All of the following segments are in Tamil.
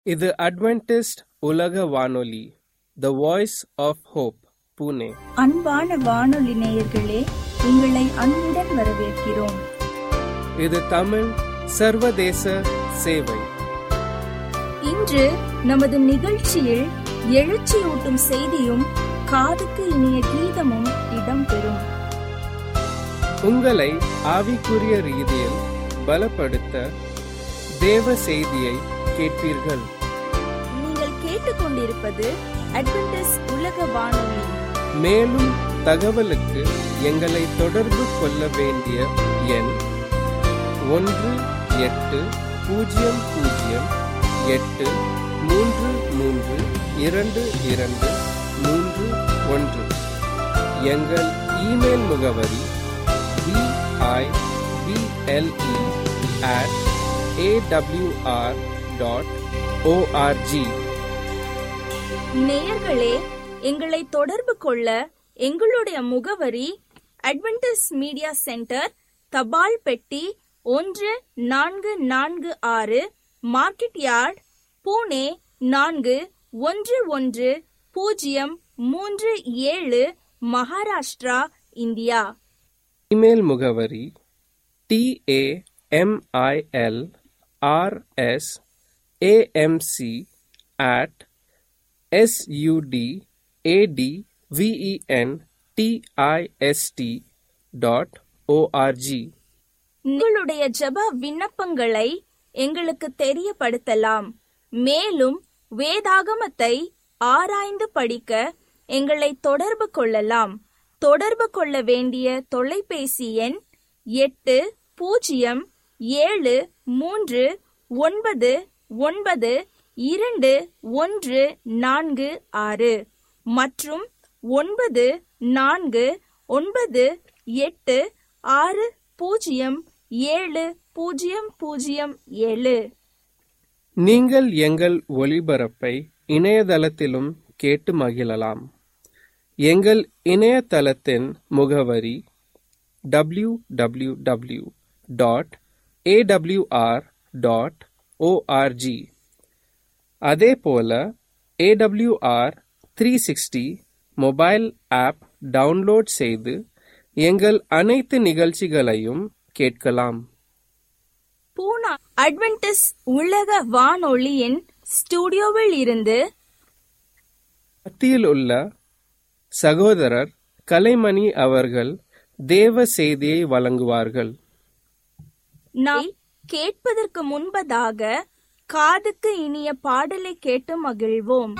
இது அட்வென்டிஸ்ட் உலக வானொலி the Voice of Hope Pune அன்பான வானொலி நேயர்களே உங்களை அன்புடன் வரவேற்கிறோம் இது தமிழ் சர்வதேச சேவை இன்று நமது நிகழ்ச்சியில் எழுச்சியூட்டும் செய்தியும் காதுக்கு இனிய கீதமும் இடம்பெறும் உங்களை ஆவிக்குரிய ரீதியில் பலப்படுத்த தேவ செய்தியை கேட்பீர்கள் நீங்கள் கேட்டுக்கொண்டிருப்பது அட்வென்டிஸ் உலக வானொலி மேலும் தகவலுக்கு எங்களை தொடர்பு கொள்ள வேண்டிய எண் ஒன்று எட்டு பூஜ்ஜியம் பூஜ்ஜியம் எட்டு மூன்று மூன்று இரண்டு இரண்டு மூன்று ஒன்று எங்கள் இமெயில் முகவரி B I B L E at A W R dot O R G நேயர்களே எங்களை தொடர்பு கொள்ள எங்களுடைய முகவரி அட்வென்டிஸ் மீடியா சென்டர் தபால் பெட்டி ஒன்று நான்கு நான்கு ஆறு மார்க்கெட் யார்ட் பூனே நான்கு ஒன்று ஒன்று பூஜ்ஜியம் மூன்று ஏழு மகாராஷ்டிரா இந்தியா இமெயில் முகவரி T A M I L R S A M C at S U D A D V E N T I S T dot O R G உங்களுடைய ஜெப விண்ணப்பங்களை எங்களுக்கு தெரியப்படுத்தலாம் மேலும் வேதாகமத்தை ஆராய்ந்து படிக்க எங்களை தொடர்பு கொள்ளலாம் தொடர்பு கொள்ள வேண்டிய தொலைபேசி எண் எட்டு பூஜ்ஜியம் ஏழு மூன்று ஒன்பது ஒன்பது இரண்டு ஒன்று நான்கு ஆறு மற்றும் ஒன்பது நான்கு ஒன்பது எட்டு ஆறு பூஜ்ஜியம் ஏழு பூஜ்ஜியம் பூஜ்ஜியம் ஏழு நீங்கள் எங்கள் ஒளிபரப்பை இணையதளத்திலும் கேட்டு மகிழலாம் எங்கள் இணையதளத்தின் முகவரி W W W dot A W R dot O R G அதே போல A W R three sixty mobile app download செய்து எங்கள் அனைத்து நிகழ்ச்சிகளையும் கேட்கலாம் பூனா அட்வென்டிஸ் உலக வானொலியின் ஸ்டுடியோவில் இருந்து மத்தியில் உள்ள சகோதரர் கலைமணி அவர்கள் தேவ செய்தியை வழங்குவார்கள் நாம் கேட்பதற்கு முன்பதாக காதுக்கு இனிய பாடலை கேட்டு மகிழ்வோம்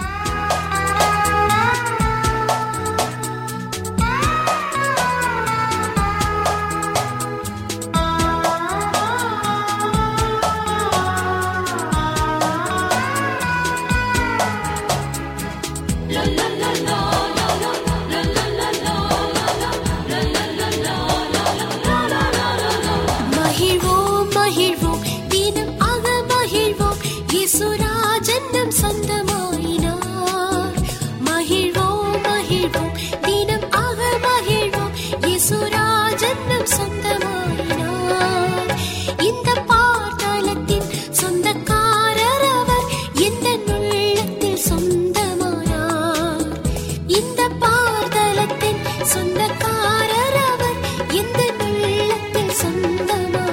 மகிழ்வோம் மகிழ்வோம் தினம் ஆக மகிழ்வோம் இயேசுராஜன் நம் சொந்தமாயினார் மகிழ்வோம் மகிழ்வோம் தினம் ஆக மகிழ்வோம் இயேசுராஜன் நம் சொந்தமாயினார் இந்த பாட்டாளத்தின் சொந்தக்காரர் அவர் எந்த உள்ளத்தில் சொந்தமானார் இந்த பாதலத்தின் சொந்தக்காரர் அவர் எந்த உள்ளத்தில்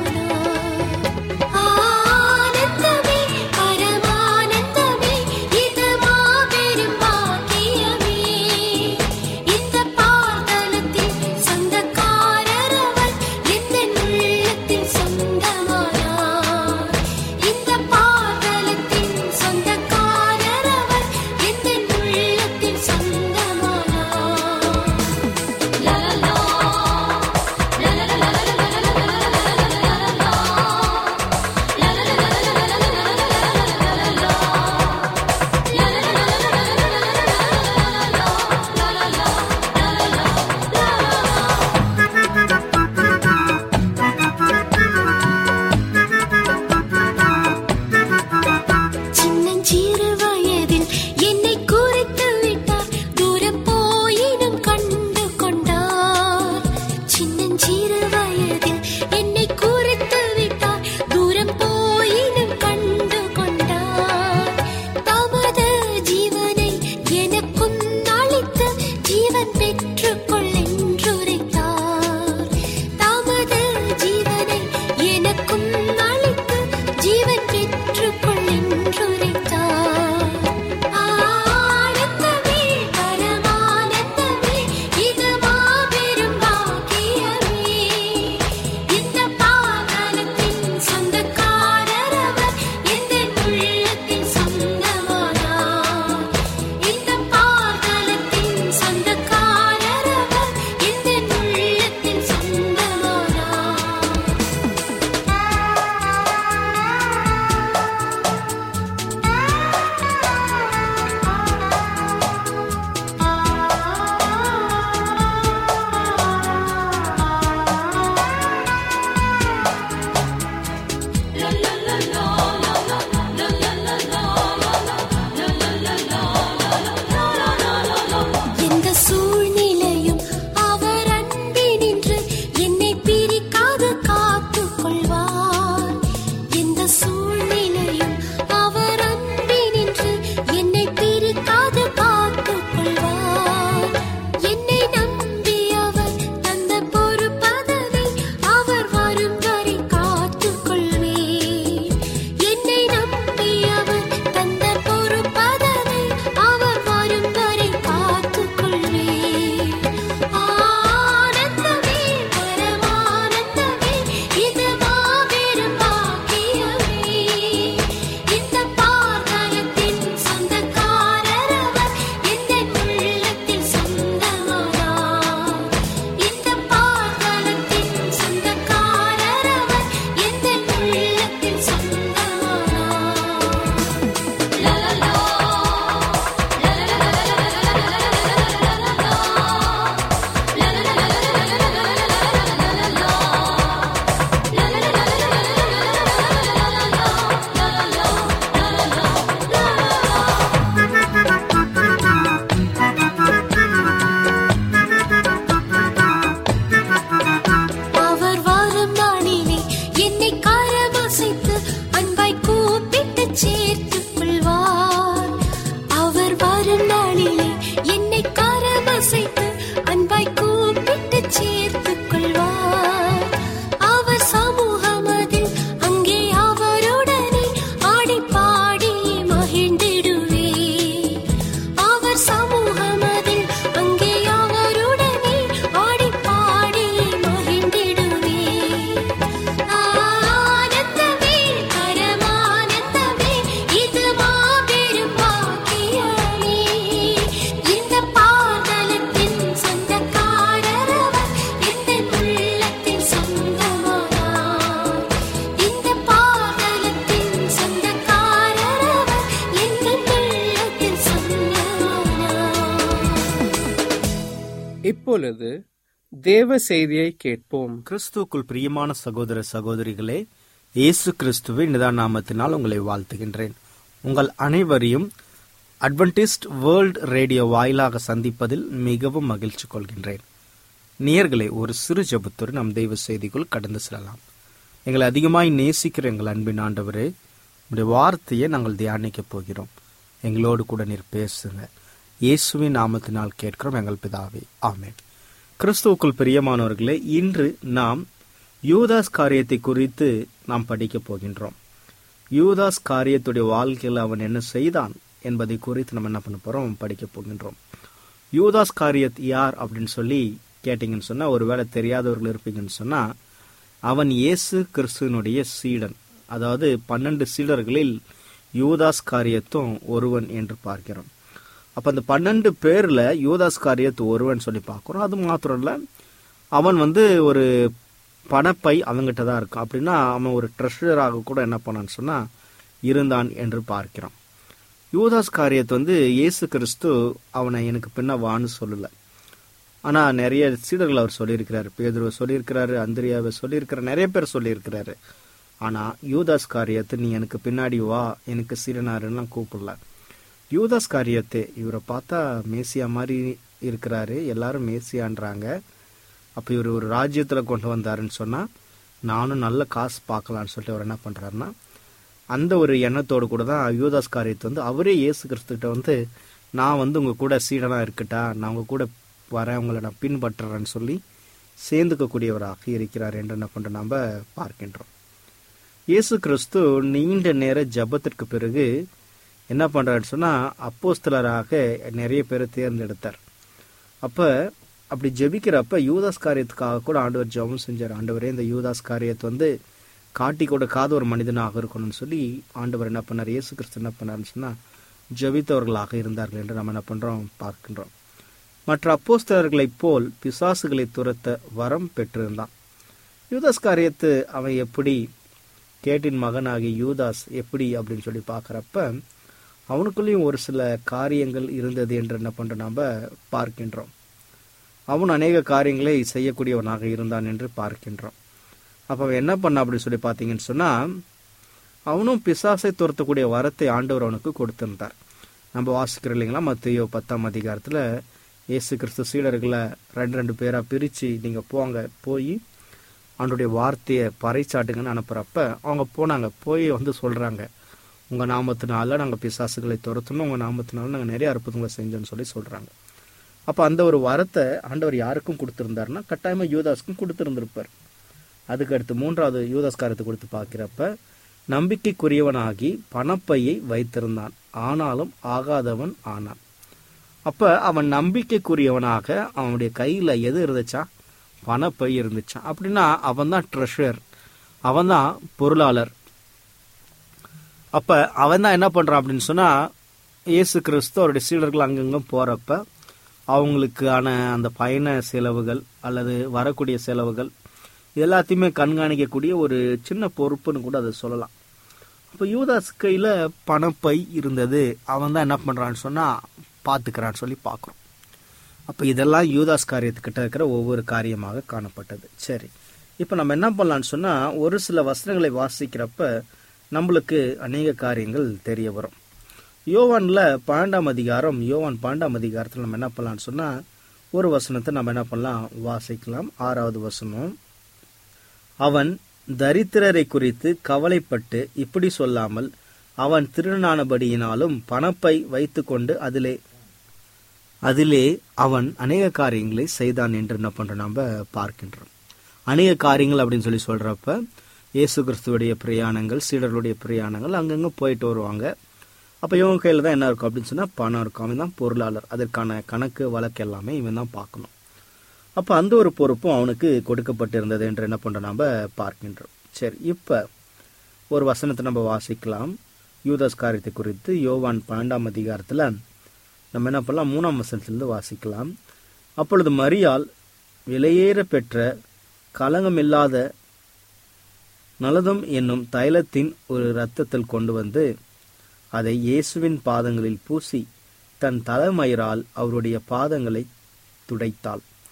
சொந்தமானார் ஆனந்தமே பரமானந்தமே இது இப்பொழுது தேவ செய்தியை கேட்போம் கிறிஸ்துவுக்குள் பிரியமான சகோதர சகோதரிகளே இயேசு கிறிஸ்துவின் நிதான நாமத்தினால் உங்களை வாழ்த்துகின்றேன் உங்கள் அனைவரையும் அட்வென்டிஸ்ட் வேர்ல்ட் ரேடியோ வாயிலாக சந்திப்பதில் மிகவும் மகிழ்ச்சி கொள்கின்றேன் நேயர்களே ஒரு சிறு ஜெபத்தோடு நம் தெய்வ செய்திக்குள் கடந்து செல்லலாம் எங்களை அதிகமாய் நேசிக்கிற எங்கள் அன்பின் ஆண்டவரே உடைய வார்த்தையை நாங்கள் தியானிக்கப் போகிறோம் எங்களோடு கூட நீர் பேசுங்க இயேசுவின் நாமத்தினால் கேட்கிறோம் எங்கள் பிதாவே ஆமென் கிறிஸ்துவுக்குள் பிரியமானவர்களே இன்று நாம் யூதாஸ் காரியத்தை குறித்து நாம் படிக்கப் போகின்றோம் யூதாஸ் காரியத்துடைய வாழ்க்கையில் அவன் என்ன செய்தான் என்பதை குறித்து நம்ம என்ன பண்ண போறோம் படிக்க போகின்றோம் யூதாஸ் காரியத் யார் அப்படின்னு சொல்லி கேட்டீங்கன்னு சொன்னா ஒருவேளை தெரியாதவர்கள் இருப்பீங்கன்னு சொன்னா அவன் இயேசு கிறிஸ்துவனுடைய சீடன் அதாவது பன்னெண்டு சீடர்களில் யூதாஸ் காரியத்தும் ஒருவன் என்று பார்க்கிறோம் அப்ப அந்த பன்னெண்டு பேர்ல யூதாஸ் காரியத்து ஒருவன் சொல்லி பார்க்கிறோம் அது மாத்திரம் இல்ல அவன் வந்து ஒரு பணப்பை அவங்கிட்ட தான் இருக்கும் அப்படின்னா அவன் ஒரு ட்ரெஷராக கூட என்ன பண்ணான்னு சொன்னா இருந்தான் என்று பார்க்கிறோம் யூதாஸ் காரியத்தை வந்து இயேசு கிறிஸ்து அவனை எனக்கு பின்ன வான்னு சொல்லல ஆனா நிறைய சீடர்கள் அவர் சொல்லியிருக்கிறாரு பேதுருவை சொல்லியிருக்கிறாரு அந்திரியாவை சொல்லியிருக்கிறார் நிறைய பேர் சொல்லியிருக்கிறாரு ஆனா யூதாஸ் காரியத்தை நீ எனக்கு பின்னாடி வா எனக்கு சீடனாருன்னு கூப்பிடல யூதாஸ் காரியத்தை இவரை பார்த்தா மேசியா மாதிரி இருக்கிறாரு எல்லாரும் மேசியான்றாங்க அப்போ இவர் ஒரு ராஜ்யத்துல கொண்டு வந்தாருன்னு சொன்னா நானும் நல்ல காசு பார்க்கலான்னு சொல்லிட்டு அவர் என்ன பண்றாருன்னா அந்த ஒரு எண்ணத்தோடு கூட தான் யூதாஸ் காரியத்தை வந்து அவரே இயேசு கிறிஸ்துகிட்ட வந்து நான் வந்து உங்க கூட சீடனா இருக்கட்டா நான் உங்க கூட வரேன் உங்களை நான் பின்பற்றுறேன்னு சொல்லி சேர்ந்துக்கக்கூடியவராக இருக்கிறார் என்று என்ன பண்ற நாம பார்க்கின்றோம் இயேசு கிறிஸ்து நீண்ட நேர ஜபத்திற்கு பிறகு என்ன பண்றாருன்னு சொன்னா அப்போஸ்தலராக நிறைய பேரை தேர்ந்தெடுத்தார் அப்ப அப்படி ஜெபிக்கிறப்ப யூதாஸ் காரியத்துக்காக கூட ஆண்டவர் ஜெபம் செஞ்சார் ஆண்டவரே இந்த யூதாஸ் காரியத்தை வந்து காட்டி கொடுக்காத ஒரு மனிதனாக இருக்கணும்னு சொல்லி ஆண்டவர் என்ன பண்ணார் இயேசு கிறிஸ்து என்ன பண்ணாருன்னு சொன்னா ஜெபித்தவர்களாக இருந்தார்கள் என்று நம்ம என்ன பண்றோம் பார்க்கின்றோம் மற்ற அப்போஸ்தலர்களைப் போல் பிசாசுகளை துரத்த வரம் பெற்றிருந்தான் யூதாஸ் காரியத்து அவன் எப்படி கேட்டின் மகனாகி யூதாஸ் எப்படி அப்படின்னு சொல்லி பார்க்குறப்ப அவனுக்குள்ளேயும் ஒரு சில காரியங்கள் இருந்தது என்று என்ன பண்ற நாம பார்க்கின்றோம் அவன் அநேக காரியங்களை செய்யக்கூடியவனாக இருந்தான் என்று பார்க்கின்றோம் அப்ப அவன் என்ன பண்ண அப்படின்னு சொல்லி பார்த்தீங்கன்னு சொன்னா அவனும் பிசாசை துரத்தக்கூடிய வரத்தை ஆண்டவர் அவனுக்கு கொடுத்திருந்தார் நம்ம வாசிக்கிறோம் இல்லைங்களா மத்தியோ பத்தாம் அதிகாரத்துல இயேசு கிறிஸ்து சீடர்களை ரெண்டு ரெண்டு பேரா பிரிச்சு நீங்க போங்க போய் ஆண்டுடைய வார்த்தையை பறைச்சாட்டுங்கன்னு அனுப்புறப்ப அவங்க போனாங்க போய் வந்து சொல்றாங்க உங்க நாமத்தினால நாங்க பிசாசுகளை துரத்தணும் உங்க நாமத்தினால நாங்க நிறைய அற்புதங்களை செஞ்சோம்னு சொல்லி சொல்றாங்க அப்ப அந்த ஒரு வரத்தை ஆண்டவர் யாருக்கும் கொடுத்திருந்தாருன்னா கட்டாயமா யூதாஸ்க்கும் கொடுத்திருந்திருப்பார் அதுக்கு அடுத்து மூன்றாவது யூதாஸ் காரியத்தை கொடுத்து பார்க்கிறப்ப நம்பிக்கைக்குரியவனாகி பணப்பையை வைத்திருந்தான் ஆனாலும் ஆகாதவன் ஆனான் அப்ப அவன் நம்பிக்கைக்குரியவனாக அவனுடைய கையில எது இருந்துச்சா பணப்பை இருந்துச்சான் அப்படின்னா அவன் தான் ட்ரெஷர் அவன் தான் பொருளாளர் அப்ப அவன் தான் என்ன பண்றான் அப்படின்னு சொன்னா இயேசு கிறிஸ்து அவருடைய சீடர்கள் அங்கங்க போறப்ப அவங்களுக்கான அந்த பயண செலவுகள் அல்லது வரக்கூடிய செலவுகள் எல்லாத்தையுமே கண்காணிக்கக்கூடிய ஒரு சின்ன பொறுப்புன்னு கூட அதை சொல்லலாம் அப்போ யூதாஸ் கையில பணப்பை இருந்தது அவன் தான் என்ன பண்றான்னு சொன்னா பாத்துக்கிறான்னு சொல்லி பார்க்குறோம் அப்போ இதெல்லாம் யூதாஸ் காரியத்துக்கிட்ட இருக்கிற ஒவ்வொரு காரியமாக காணப்பட்டது சரி இப்போ நம்ம என்ன பண்ணலாம்னு சொன்னா ஒரு சில வசனங்களை வாசிக்கிறப்ப நம்மளுக்கு அநேக காரியங்கள் தெரிய வரும் யோவான்ல பன்னெண்டாம் அதிகாரம் யோவான் பன்னெண்டாம் அதிகாரத்தில் நம்ம என்ன பண்ணலாம்னு சொன்னா ஒரு வசனத்தை நம்ம என்ன பண்ணலாம் வாசிக்கலாம் ஆறாவது வசனம் அவன் தரித்திரரை குறித்து கவலைப்பட்டு இப்படி சொல்லாமல் அவன் திருடனானபடியினாலும் பணப்பை வைத்துக்கொண்டு அதிலே அதிலே அவன் அநேக காரியங்களை செய்தான் என்று என்ன பண்றோம் நாம பார்க்கின்றோம் அநேக காரியங்கள் அப்படின்னு சொல்லி சொல்றப்ப இயேசு கிறிஸ்துவுடைய பிரயாணங்கள் சீடர்களுடைய பிரயாணங்கள் அங்கங்க போயிட்டு வருவாங்க அப்ப இவங்க கையில தான் என்ன இருக்கும் அப்படின்னு சொன்னா பணம் இருக்கும் அவன் தான் பொருளாளர் அதற்கான கணக்கு வழக்கு எல்லாமே இவன் தான் பார்க்கணும் அப்ப அந்த ஒரு பொறுப்பும் அவனுக்கு கொடுக்கப்பட்டிருந்தது என்று என்ன பண்றோம் நாம பார்க்கின்றோம் சரி இப்ப ஒரு வசனத்தை நம்ம வாசிக்கலாம் யூதாஸ் காரியத்தை குறித்து யோவான் பன்னெண்டாம் அதிகாரத்துல நம்ம என்ன பண்ணலாம் மூணாம் வசனத்திலிருந்து வாசிக்கலாம் அப்பொழுது மரியாள் விலையேற பெற்ற கலங்கமில்லாத நலதம் என்னும் தைலத்தின் ஒரு இரத்தத்தில் கொண்டு வந்து அதை இயேசுவின் பாதங்களில் பூசி தன் தலைமயிரால் அவருடைய பாதங்களை துடைத்தாள்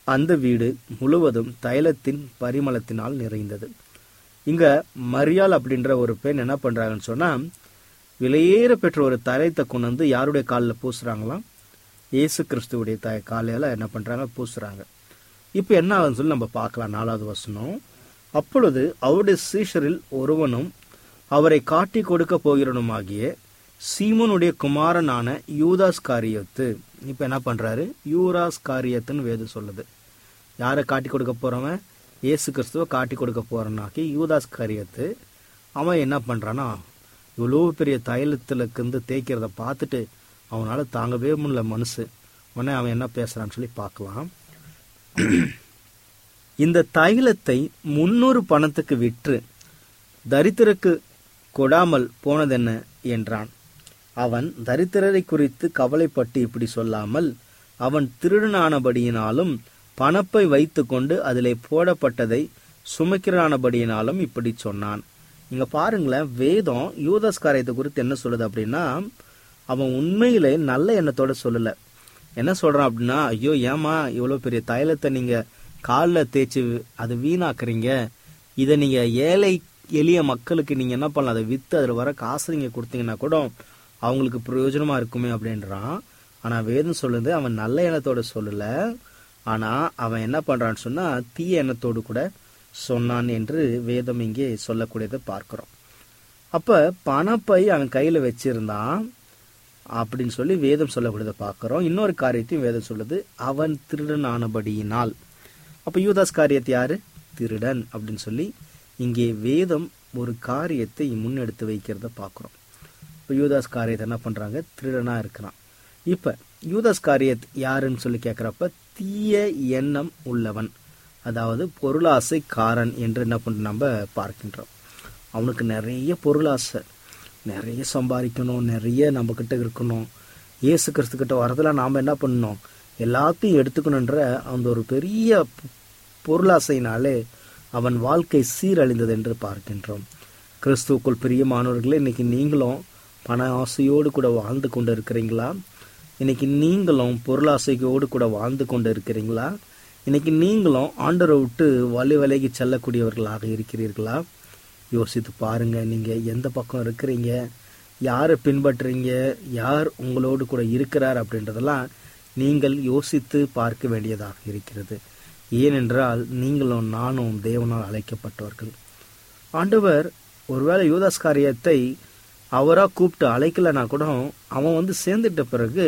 அந்த வீடு முழுவதும் தைலத்தின் பரிமளத்தினால் நிறைந்தது இங்க மரியாள் அப்படின்ற ஒரு பெண் என்ன பண்றாங்கன்னு சொன்னா விலையேற பெற்ற ஒரு தைலத்தை கொண்டு வந்து யாருடைய காலில் பூசுறாங்களாம் இயேசு கிறிஸ்துவுடைய த காலையில என்ன பண்றாங்க பூசுறாங்க இப்போ என்ன ஆகுதுன்னு சொல்லி நம்ம பார்க்கலாம் நாலாவது வசனம் அப்பொழுது அவருடைய சீஷரில் ஒருவனும் அவரை காட்டி கொடுக்க போகிறனுமாகிய சீமோனுடைய குமாரனான யூதாஸ் காரியத்து இப்போ என்ன பண்றாரு யூராஸ் காரியத்துன்னு வேதம் சொல்லுது யாரை காட்டி கொடுக்க போறவன் இயேசு கிறிஸ்துவை காட்டி கொடுக்க போறனாக்கி யூதாஸ் காரியத்து அவன் என்ன பண்றானா இவ்வளோ பெரிய தைலத்துல இருந்து தேய்க்கிறத பார்த்துட்டு அவனால தாங்கவே முடியல மனசு உடனே அவன் என்ன பேசுறான்னு சொல்லி பார்க்கலாம் இந்த தைலத்தை முன்னூறு பணத்துக்கு விற்று தரித்திரக்கு கொடாமல் போனதென்ன என்றான் அவன் தரித்திரரை குறித்து கவலைப்பட்டு இப்படி சொல்லாமல் அவன் திருடனானபடியினாலும் பணப்பை வைத்துக்கொண்டு அதிலே போடப்பட்டதை சுமக்கிறானபடியினாலும் இப்படி சொன்னான் இங்க பாருங்களேன் வேதம் யூதஸ் காரியத்தை குறித்து என்ன சொல்லுது அப்படின்னா அவன் உண்மையிலே நல்ல எண்ணத்தோட சொல்லல என்ன சொல்றான் அப்படின்னா ஐயோ ஏமா இவ்வளவு பெரிய தைலத்தை நீங்க காலில் தேய்ச்சி அதை வீணாக்குறீங்க இதை நீங்க ஏழை எளிய மக்களுக்கு நீங்க என்ன பண்ணலாம் அதை வித்து அதில் வர காசு நீங்க கொடுத்தீங்கன்னா கூட அவங்களுக்கு பிரயோஜனமா இருக்குமே அப்படின்றான் ஆனா வேதம் சொல்லுது அவன் நல்ல எண்ணத்தோட சொல்லல ஆனா அவன் என்ன பண்றான்னு சொன்னா தீய எண்ணத்தோடு கூட சொன்னான் என்று வேதம் இங்கே சொல்லக்கூடியதை பார்க்கிறோம் அப்ப பணப்பை அவன் கையில வச்சிருந்தான் அப்படின்னு சொல்லி வேதம் சொல்லக்கூடியதை பார்க்கிறோம் இன்னொரு காரியத்தையும் வேதம் சொல்லுது அவன் திருடன் ஆனபடியினால் அப்ப யூதாஸ் காரியத்தை யாரு திருடன் அப்படின்னு சொல்லி இங்கே வேதம் ஒரு காரியத்தை முன்னெடுத்து வைக்கிறத பார்க்கிறோம் இப்போ யூதாஸ் காரியத்தை என்ன பண்றாங்க திருடனா இருக்கிறான் இப்ப யூதாஸ் காரியத் யாருன்னு சொல்லி கேட்கிறப்ப தீய எண்ணம் உள்ளவன் அதாவது பொருளாசை காரன் என்று என்ன பண்ண நம்ம பார்க்கின்றோம் அவனுக்கு நிறைய பொருளாசை நிறைய சம்பாதிக்கணும் நிறைய நம்ம கிட்ட இருக்கணும் இயேசு கிறிஸ்து கிட்ட வரதுல நாம என்ன பண்ணணும் எல்லாத்தையும் எடுத்துக்கணுன்ற அந்த ஒரு பெரிய பொ- பொருளாசையினாலே அவன் வாழ்க்கை சீரழிந்தது என்று பார்க்கின்றோம் கிறிஸ்துவுக்குள் பிரியமானவர்களே இன்னைக்கு நீங்களும் பண ஆசையோடு கூட வாழ்ந்து கொண்டு இருக்கிறீங்களா இன்னைக்கு நீங்களும் பொருளாசையோடு கூட வாழ்ந்து கொண்டு இருக்கிறீங்களா இன்னைக்கு நீங்களும் ஆண்டரை விட்டு வழி விலகி செல்லக்கூடியவர்களாக இருக்கிறீர்களா யோசித்து பாருங்க நீங்க எந்த பக்கம் இருக்கிறீங்க யாரை பின்பற்றுறீங்க யார் உங்களோடு கூட இருக்கிறார் அப்படின்றதெல்லாம் நீங்கள் யோசித்து பார்க்க வேண்டியதாக இருக்கிறது ஏனென்றால் நீங்களும் நானும் தேவனால் அழைக்கப்பட்டவர்கள் ஆண்டவர் ஒருவேளை யூதாஸ் காரியத்தை அவரா கூப்பிட்டு அழைக்கலனா கூட அவன் வந்து சேர்ந்துட்ட பிறகு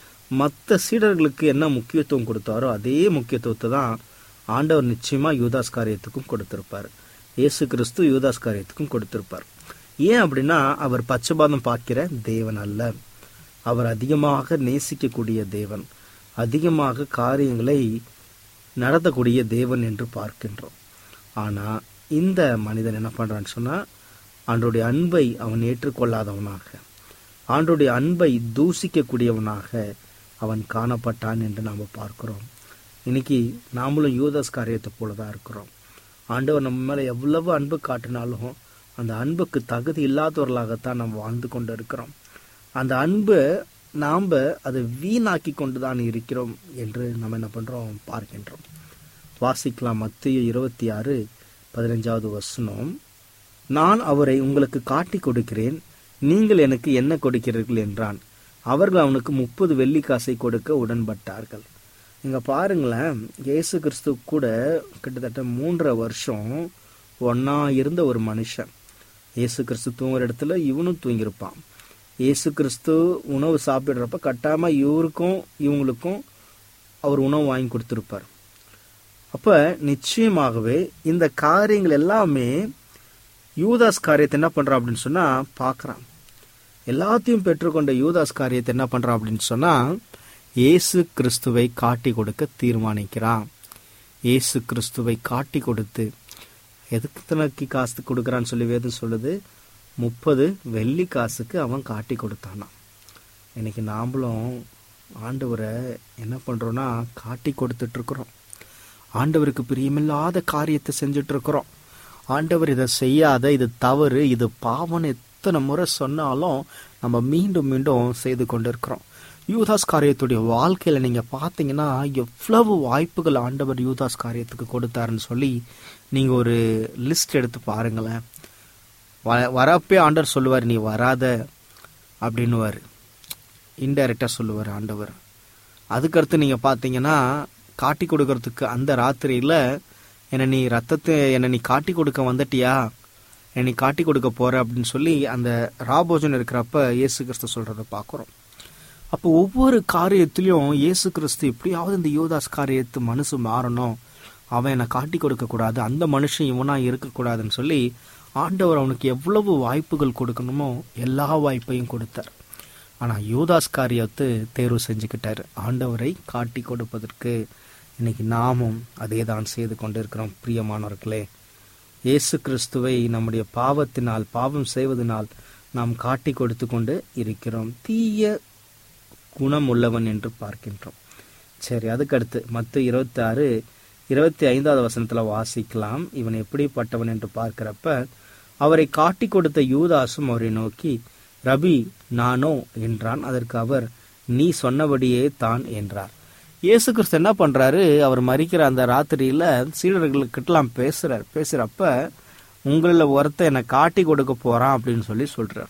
மற்ற சீடர்களுக்கு என்ன முக்கியத்துவம் கொடுத்தாரோ அதே முக்கியத்துவத்தை தான் ஆண்டவர் நிச்சயமா யூதாஸ் காரியத்துக்கும் கொடுத்திருப்பார் இயேசு கிறிஸ்து யூதாஸ் காரியத்துக்கும் கொடுத்திருப்பார் ஏன் அப்படின்னா அவர் பச்சைபாதம் பார்க்கிற தேவன் அல்ல அவர் அதிகமாக நேசிக்கக்கூடிய தேவன் அதிகமாக காரியங்களை நடத்தக்கூடிய தேவன் என்று பார்க்கின்றோம் ஆனா இந்த மனிதன் என்ன பண்றான்னு சொன்னா ஆண்டோடைய அன்பை அவன் ஏற்றுக்கொள்ளாதவனாக ஆண்டோடைய அன்பை தூசிக்கக்கூடியவனாக அவன் காணப்பட்டான் என்று நாம் பார்க்கிறோம் இன்னைக்கு நாமளும் யூதாஸ் காரியத்தை போல தான் இருக்கிறோம் ஆண்டவர் நம்ம மேல எவ்வளவு அன்பு காட்டினாலும் அந்த அன்புக்கு தகுதி இல்லாதவர்களாகத்தான் நாம் வாழ்ந்து கொண்டு இருக்கிறோம் அந்த அன்பை நாம் அதை வீணாக்கி கொண்டு தான் இருக்கிறோம் என்று நம்ம என்ன பண்றோம் பார்க்கின்றோம் வாசிக்கலாம் மத்திய இருபத்தி ஆறு பதினஞ்சாவது வசனம் நான் அவரை உங்களுக்கு காட்டி கொடுக்கிறேன் நீங்கள் எனக்கு என்ன கொடுக்கிறீர்கள் என்றான் அவர்கள் அவனுக்கு முப்பது வெள்ளிக்காசை கொடுக்க உடன்பட்டார்கள் இங்க பாருங்களேன் இயேசு கிறிஸ்து கூட கிட்டத்தட்ட மூன்றரை வருஷம் ஒன்னா இருந்த ஒரு மனுஷன் இயேசு கிறிஸ்து தூங்குற இடத்துல இவனும் தூங்கியிருப்பான் இயேசு கிறிஸ்து உணவு சாப்பிடுறப்ப கட்டாம இவருக்கும் இவங்களுக்கும் அவர் உணவு வாங்கி கொடுத்திருப்பார் அப்ப நிச்சயமாகவே இந்த காரியங்கள் எல்லாமே யூதாஸ் காரியத்தை என்ன பண்றான் அப்படின்னு சொன்னா பார்க்கறான் எல்லாத்தையும் பெற்றுக்கொண்ட யூதாஸ் காரியத்தை என்ன பண்றான் அப்படின்னு சொன்னா இயேசு கிறிஸ்துவை காட்டி கொடுக்க தீர்மானிக்கிறான் இயேசு கிறிஸ்துவை காட்டி கொடுத்து எதுக்கு தனக்கு காசு கொடுக்கறான்னு சொல்லி வேதம் சொல்லுது முப்பது வெள்ளி காசுக்கு அவன் காட்டி கொடுத்தானாம் இன்னைக்கு நாமளும் ஆண்டவரை என்ன பண்றோம்னா காட்டி கொடுத்துட்டு இருக்கிறோம் ஆண்டவருக்கு பிரியமில்லாத காரியத்தை செஞ்சுட்டு இருக்கிறோம் ஆண்டவர் இதை செய்யாத இது தவறு இது பாவம்னு எத்தனை முறை சொன்னாலும் நம்ம மீண்டும் மீண்டும் செய்து கொண்டு இருக்கிறோம் யூதாஸ் காரியத்துடைய வாழ்க்கையில நீங்க பாத்தீங்கன்னா எவ்வளவு வாய்ப்புகள் ஆண்டவர் யூதாஸ் காரியத்துக்கு கொடுத்தாருன்னு சொல்லி நீங்க ஒரு லிஸ்ட் எடுத்து பாருங்களேன் வ- வரப்பே ஆண்டவர் சொல்லுவார் நீ வராத அப்படின்னுவார் இன்டைரக்டா சொல்லுவார் ஆண்டவர் அதுக்கடுத்து நீங்க பாத்தீங்கன்னா காட்டி கொடுக்கறதுக்கு அந்த ராத்திரியில என்னை நீ ரத்தத்தை என்னை நீ காட்டி கொடுக்க வந்துட்டியா என்னை நீ காட்டி கொடுக்க போற அப்படின்னு சொல்லி அந்த ராபோஜன் இருக்கிறப்ப இயேசு கிறிஸ்து சொல்றத பார்க்குறோம் அப்போ ஒவ்வொரு காரியத்திலையும் இயேசு கிறிஸ்து எப்படியாவது இந்த யூதாஸ் காரியத்து மனசு மாறணும் அவன் என்னை காட்டி கொடுக்க கூடாது அந்த மனுஷன் இவனா இருக்கக்கூடாதுன்னு சொல்லி ஆண்டவர் அவனுக்கு எவ்வளவு வாய்ப்புகள் கொடுக்கணுமோ எல்லா வாய்ப்பையும் கொடுத்தார் ஆனா யூதாஸ் காரியத்தை தேர்வு செஞ்சுக்கிட்டாரு ஆண்டவரை காட்டி கொடுப்பதற்கு இன்னைக்கு நாமும் அதே தான் செய்து கொண்டிருக்கிறோம் பிரியமானவர்களே இயேசு கிறிஸ்துவை நம்முடைய பாவத்தினால் பாவம் செய்வதனால் நாம் காட்டி கொடுத்து கொண்டு இருக்கிறோம் தீய குணம் உள்ளவன் என்று பார்க்கின்றோம் சரி அதுக்கடுத்து மத்த இருபத்தி ஆறு இருபத்தி ஐந்தாவது வசனத்துல வாசிக்கலாம் இவன் எப்படிப்பட்டவன் என்று பார்க்கிறப்ப அவரை காட்டி கொடுத்த யூதாசும் அவரை நோக்கி ரபி நானோ என்றான் அதற்கு அவர் நீ சொன்னபடியே தான் என்றார் இயேசு கிறிஸ்து என்ன பண்றாரு அவர் மறிக்கிற அந்த ராத்திரியில சீடர்களுக்கிட்டலாம் பேசுறார் பேசுறப்ப உங்களில் ஒருத்தன் என்னை காட்டி கொடுக்க போறான் அப்படின்னு சொல்லி சொல்றார்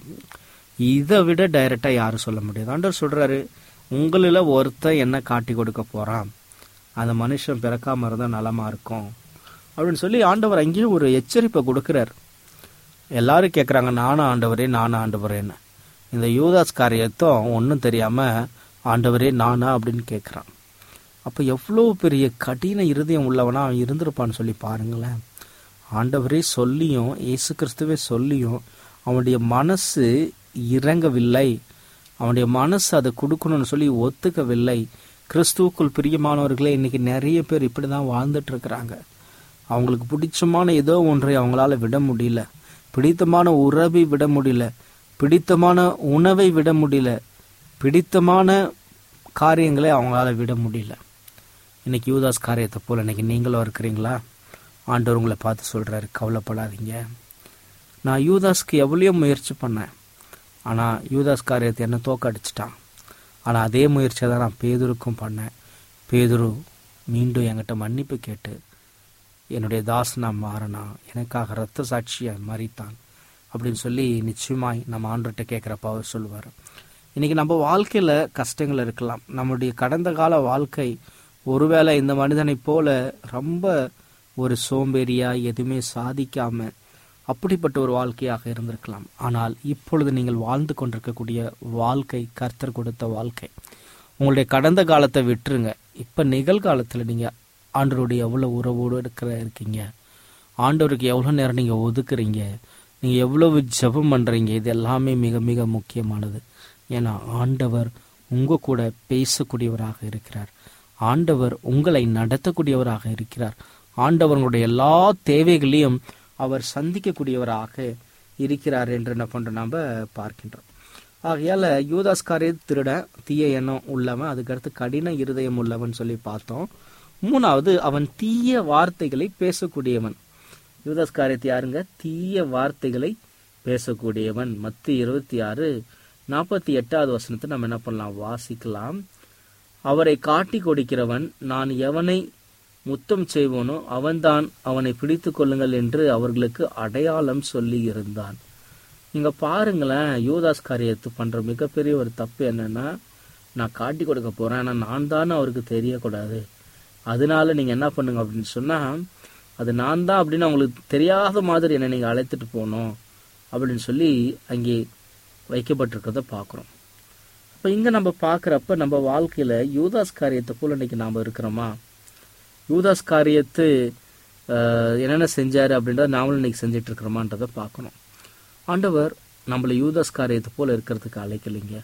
இதை விட டைரக்டா யாரும் சொல்ல முடியாது ஆண்டவர் சொல்றாரு உங்களில் ஒருத்தன் என்ன காட்டி கொடுக்க போறான் அந்த மனுஷன் பிறக்காம இருந்தா நலமா இருக்கும் அப்படின்னு சொல்லி ஆண்டவர் அங்கேயே ஒரு எச்சரிப்பை கொடுக்கிறார் எல்லாரும் கேட்குறாங்க நானும் ஆண்டவரே நானும் ஆண்டவரேன்னு இந்த யூதாஸ் காரியத்தும் ஒன்றும் தெரியாம ஆண்டவரே நானா அப்படின்னு கேட்குறான் அப்போ எவ்வளோ பெரிய கடின இருதயம் உள்ளவனா அவன் இருந்திருப்பான்னு சொல்லி பாருங்களேன் ஆண்டவரே சொல்லியும் இயேசு கிறிஸ்துவே சொல்லியும் அவனுடைய மனசு இறங்கவில்லை அவனுடைய மனசு அதை கொடுக்கணும்னு சொல்லி ஒத்துக்கவில்லை கிறிஸ்துவுக்குள் பிரியமானவர்களே இன்னைக்கு நிறைய பேர் இப்படி தான் வாழ்ந்துட்டு இருக்கிறாங்க அவங்களுக்கு பிடிச்சமான ஏதோ ஒன்றை அவங்களால விட முடியல பிடித்தமான உறவை விட முடியல பிடித்தமான உணவை விட முடியல பிடித்தமான காரியங்களை அவங்களால விட முடியல இன்னைக்கு யூதாஸ் காரியத்தை போல இன்னைக்கு நீங்களும் இருக்கிறீங்களா ஆண்டவர் உங்களை பார்த்து சொல்றாரு கவலைப்படாதீங்க நான் யூதாஸ்க்கு எவ்வளோ முயற்சி பண்ணேன் ஆனால் யூதாஸ் காரியத்தை என்ன தோக்கடிச்சிட்டான் ஆனால் அதே முயற்சியை தான் நான் பேதுருக்கும் பண்ணேன் பேதுரு மீண்டும் என்கிட்ட மன்னிப்பு கேட்டு என்னுடைய தாசனா மாறினா எனக்காக ரத்த சாட்சியாய் மறித்தான் அப்படின்னு சொல்லி நிச்சயமாய் நம்ம ஆண்டர்கிட்ட கேட்குறப்ப அவர் சொல்லுவார் இன்னைக்கு நம்ம வாழ்க்கையில கஷ்டங்கள் இருக்கலாம் நம்முடைய கடந்த கால வாழ்க்கை ஒருவேளை இந்த மனிதனைப் போல ரொம்ப ஒரு சோம்பேறியா எதுவுமே சாதிக்காம அப்படிப்பட்ட ஒரு வாழ்க்கையாக இருந்திருக்கலாம் ஆனால் இப்பொழுது நீங்கள் வாழ்ந்து கொண்டிருக்கக்கூடிய வாழ்க்கை கர்த்தர் கொடுத்த வாழ்க்கை உங்களுடைய கடந்த காலத்தை விட்டுருங்க இப்ப நிகழ்காலத்துல நீங்க ஆண்டவருடைய எவ்வளவு உறவோடு இருக்கிற இருக்கீங்க ஆண்டவருக்கு எவ்வளவு நேரம் நீங்க ஒதுக்குறீங்க நீங்க எவ்வளவு ஜெபம் பண்றீங்க இது எல்லாமே மிக மிக முக்கியமானது ஏன்னா ஆண்டவர் உங்க கூட பேசக்கூடியவராக இருக்கிறார் ஆண்டவர் உங்களை நடத்தக்கூடியவராக இருக்கிறார் ஆண்டவர் உங்களுடைய எல்லா தேவைகளையும் அவர் சந்திக்கக்கூடியவராக இருக்கிறார் என்று என்ன பண்றோம் நாம பார்க்கின்றோம் ஆகையால யூதாஸ் காரிய திருட தீய எண்ணம் உள்ளவன் அதுக்கடுத்து கடின இருதயம் உள்ளவன் சொல்லி பார்த்தோம் மூணாவது அவன் தீய வார்த்தைகளை பேசக்கூடியவன் யூதாஸ் காரியத்தை யாருங்க தீய வார்த்தைகளை பேசக்கூடியவன் மத்து இருபத்தி ஆறு நாற்பத்தி எட்டாவது வசனத்தை நம்ம என்ன பண்ணலாம் வாசிக்கலாம் அவரை காட்டி கொடுக்கிறவன் நான் எவனை முத்தம் செய்வோனோ அவன்தான் அவனை பிடித்து கொள்ளுங்கள் என்று அவர்களுக்கு அடையாளம் சொல்லி இருந்தான் நீங்க பாருங்களேன் யூதாஸ் காரியத்து பண்ற மிகப்பெரிய ஒரு தப்பு என்னன்னா நான் காட்டி கொடுக்க போறேன் ஆனா நான் தானே அவருக்கு தெரியக்கூடாது அதனால நீங்க என்ன பண்ணுங்க அப்படின்னு சொன்னா அது நான் தான் அப்படின்னு அவங்களுக்கு தெரியாத மாதிரி என்ன நீங்க அழைத்துட்டு போகணும் அப்படின்னு சொல்லி அங்கே வைக்கப்பட்டிருக்கிறத பார்க்குறோம் அப்போ இங்கே நம்ம பார்க்குறப்ப நம்ம வாழ்க்கையில் யூதாஸ் காரியத்தை போல் இன்னைக்கு நாம் இருக்கிறோமா யூதாஸ் காரியத்து ஆஹ், என்னென்ன செஞ்சாரு அப்படின்றத நாமளும் இன்னைக்கு செஞ்சுட்டு இருக்கிறோமான்றதை பார்க்கணும் ஆண்டவர் நம்மளை யூதாஸ் காரியத்தை போல இருக்கிறதுக்கு அழைக்கலைங்க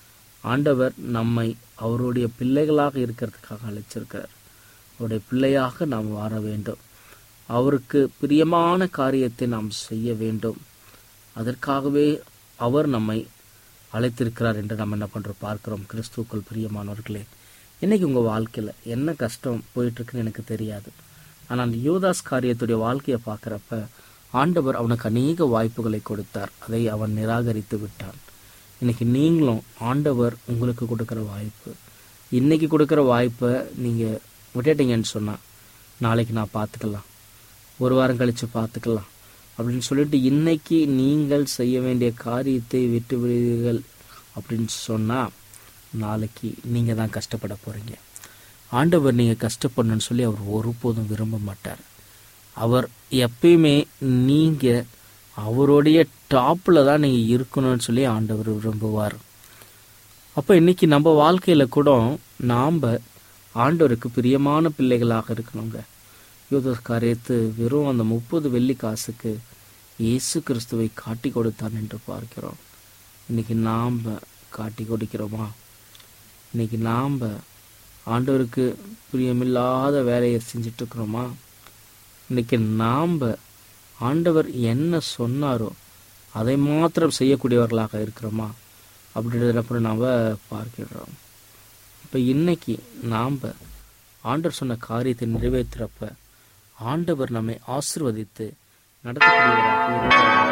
ஆண்டவர் நம்மை அவருடைய பிள்ளைகளாக இருக்கிறதுக்காக அழைச்சிருக்கிறார் அவருடைய பிள்ளையாக நாம் வாழ வேண்டும் அவருக்கு பிரியமான காரியத்தை நாம் செய்ய வேண்டும் அதற்காகவே அவர் நம்மை அழைத்திருக்கிறார் என்று நம்ம என்ன பண்றோம் பார்க்கிறோம் கிறிஸ்துவுக்குள் பிரியமானவர்களே இன்னைக்கு உங்க வாழ்க்கையில என்ன கஷ்டம் போயிட்டு இருக்குன்னு எனக்கு தெரியாது ஆனால் யோதாஸ் காரியத்துடைய வாழ்க்கையை பார்க்கறப்ப ஆண்டவர் அவனுக்கு அநேக வாய்ப்புகளை கொடுத்தார் அதை அவன் நிராகரித்து விட்டான் இன்னைக்கு நீங்களும் ஆண்டவர் உங்களுக்கு கொடுக்குற வாய்ப்பு இன்னைக்கு கொடுக்குற வாய்ப்பை நீங்கள் விட்டுட்டீங்கன்னு சொன்னால் நாளைக்கு நான் பார்த்துக்கலாம் ஒரு வாரம் கழித்து பார்த்துக்கலாம் அப்படின்னு சொல்லிட்டு இன்னைக்கு நீங்கள் செய்ய வேண்டிய காரியத்தை விட்டு விடுவீர்கள் அப்படின்னு சொன்னால் நாளைக்கு நீங்கள் தான் கஷ்டப்பட போகிறீங்க ஆண்டவர் நீங்கள் கஷ்டப்படணும்னு சொல்லி அவர் ஒருபோதும் விரும்ப மாட்டார் அவர் எப்பயுமே நீங்கள் அவருடைய டாப்பில் தான் நீங்கள் இருக்கணும்னு சொல்லி ஆண்டவர் விரும்புவார் அப்போ இன்னைக்கு நம்ம வாழ்க்கையில் கூட நாம் ஆண்டவருக்கு பிரியமான பிள்ளைகளாக இருக்கணுங்க யூதஸ் காரியத்து வெறும் அந்த முப்பது வெள்ளி காசுக்கு இயேசு கிறிஸ்துவை காட்டி கொடுத்தான் என்று பார்க்கிறோம் இன்னைக்கு நாம் காட்டி கொடுக்கிறோமா இன்னைக்கு நாம் ஆண்டவருக்கு பிரியமில்லாத வேலையை செஞ்சுட்டு இருக்கிறோமா இன்னைக்கு நாம் ஆண்டவர் என்ன சொன்னாரோ அதை மாத்திரம் செய்யக்கூடியவர்களாக இருக்கிறோமா அப்படின்றத அப்புறம் நாம் பார்க்கிறோம் இப்போ இன்னைக்கு நாம் ஆண்டவர் சொன்ன காரியத்தை நிறைவேற்றுறப்ப ஆண்டவர் நம்மை ஆசிர்வதித்து நடத்தக்கூடியவராக இருக்கிறார்.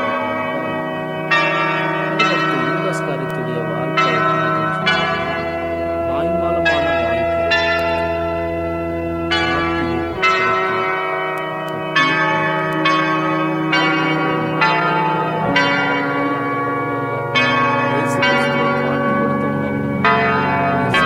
அடுத்து யூதாஸ் காரியத்துடைய வாழ்க்கை எப்படி இருக்குன்னு சொன்னா, மாய்மாலமான வாழ்க்கை. இயேசு கிறிஸ்துவை காட்டி கொடுத்தோம்னா, இயேசு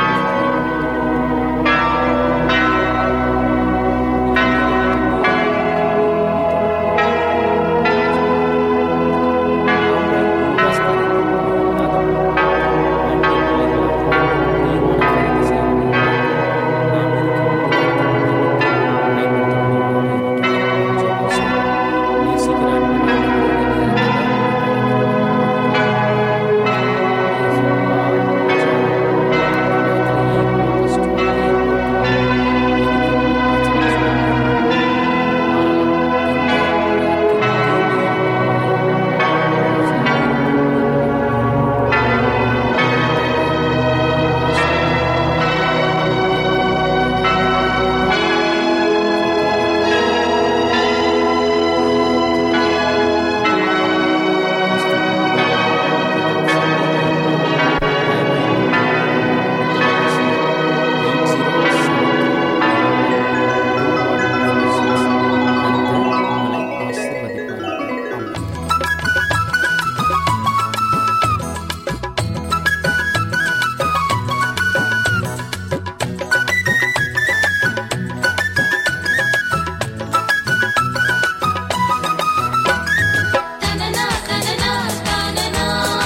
தனனா தனனா தனனா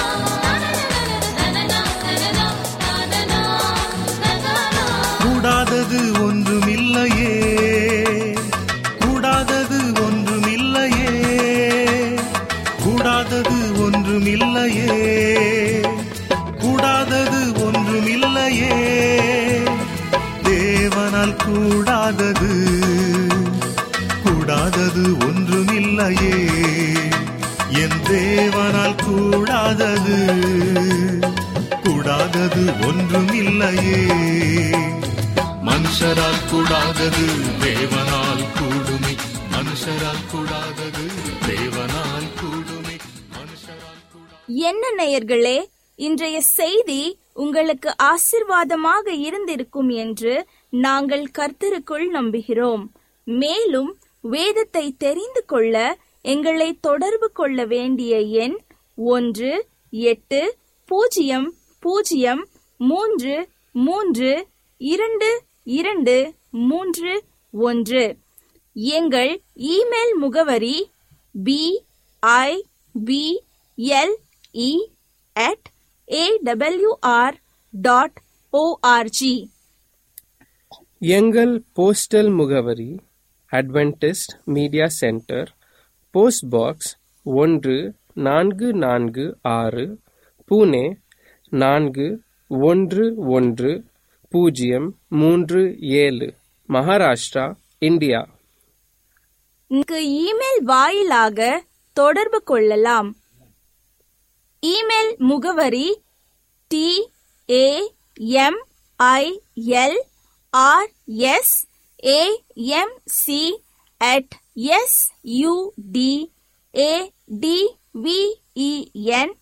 தனனா தனனா தனனா தனனா கூடாதது ஒன்றுமில்லையே கூடாதது ஒன்றுமில்லையே கூடாதது ஒன்றுமில்லையே கூடாதது ஒன்றுமில்லையே தேவனால் கூடாதது கூடாதது ஒன்றுமில்லையே என் தேவனால் கூடாதது கூடாதது ஒன்றுமில்லையே மனுஷரால் கூடாதது தேவனால் கூடுமே மனுஷரால் கூடாதது தேவனால் கூடுமே மனுஷரால் கூடாதது என்ன நேயர்களே இன்றைய செய்தி உங்களுக்கு ஆசிர்வாதமாக இருந்திருக்கும் என்று நாங்கள் கர்த்தருக்குள் நம்புகிறோம் மேலும் வேதத்தை தெரிந்து கொள்ள எங்களை தொடர்பு கொள்ள வேண்டிய எண் ஒன்று எட்டு பூஜ்ஜியம் பூஜ்ஜியம் மூன்று மூன்று இரண்டு இரண்டு மூன்று ஒன்று எங்கள் இமெயில் முகவரி B I B L E at A W R dot O R G எங்கள் போஸ்டல் முகவரி Adventist media centre post box ஒன்று நான்கு நான்கு ஆறு புனே நான்கு ஒன்று ஒன்று பூஜ்ஜியம் மூன்று ஏழு மகாராஷ்டிரா இந்தியா இங்கு இமெயில் வாயிலாக தொடர்பு கொள்ளலாம் இமெயில் முகவரி T A M I L R S A M C at S U D A D V E N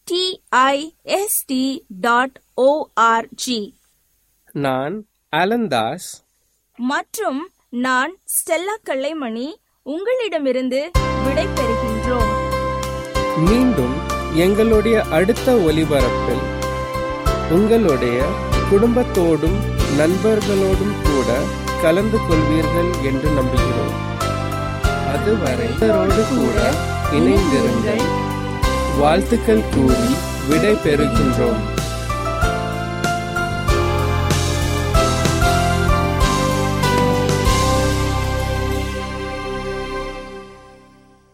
T I S T dot O R G நான் அலந்தாஸ் மற்றும் நான் ஸ்டெல்லா கல்லைமணி உங்களிடமிருந்து விடை பெறுகின்றோம் மீண்டும் எங்களுடைய அடுத்த ஒலிபரப்பில் உங்களுடைய குடும்பத்தோடும் நண்பர்களோடும் கூட கலந்து கொள்வீர்கள் என்று நம்புகிறோம் அதுவரை இவரோடு கூட இணைந்திருங்கள் வாழ்த்துக்கள் கூறி விடை பெறுகின்றோம்